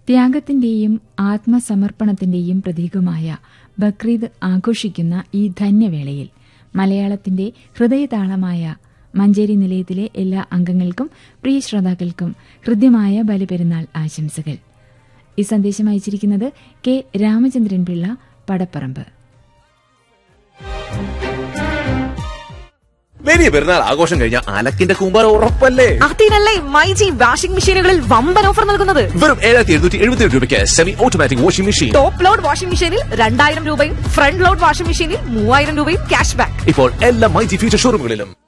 ത്യാഗത്തിന്റെയും ആത്മസമർപ്പണത്തിന്റെയും പ്രതീകമായ ബക്രീദ് ആഘോഷിക്കുന്ന ഈ ധന്യവേളയിൽ മലയാളത്തിന്റെ ഹൃദയതാളമായ മഞ്ചേരി നിലയത്തിലെ എല്ലാ അംഗങ്ങൾക്കും പ്രിയ ശ്രോതാക്കൾക്കും ഹൃദ്യമായ ബലിപെരുന്നാൾ ആശംസകൾ ഈ സന്ദേശം അയച്ചിരിക്കുന്നത് കെ രാമചന്ദ്രൻ പിള്ള പടപ്പറമ്പ് വലിയ പെരുന്നാൾ ആഘോഷം കഴിഞ്ഞ അലക്കിന്റെ കൂമ്പാരം ഉറപ്പല്ലേ അതിനല്ലേ മൈജി വാഷിംഗ് മെഷീനുകളിൽ വമ്പൻ ഓഫർ നൽകുന്നത് വെറും ഏഴായിരത്തി എഴുന്നൂറ്റി എഴുപത്തി രൂപയ്ക്ക് semi automatic washing machine top load washing മെഷീനിൽ രണ്ടായിരം രൂപയും ഫ്രണ്ട് ലോഡ് വാഷിംഗ് മെഷീനിൽ മൂവായിരം രൂപയും ക്യാഷ് ബാക്ക് ഇപ്പോൾ എല്ലാ മൈജി ഫ്യൂച്ചർ ഷോറൂമുകളിലും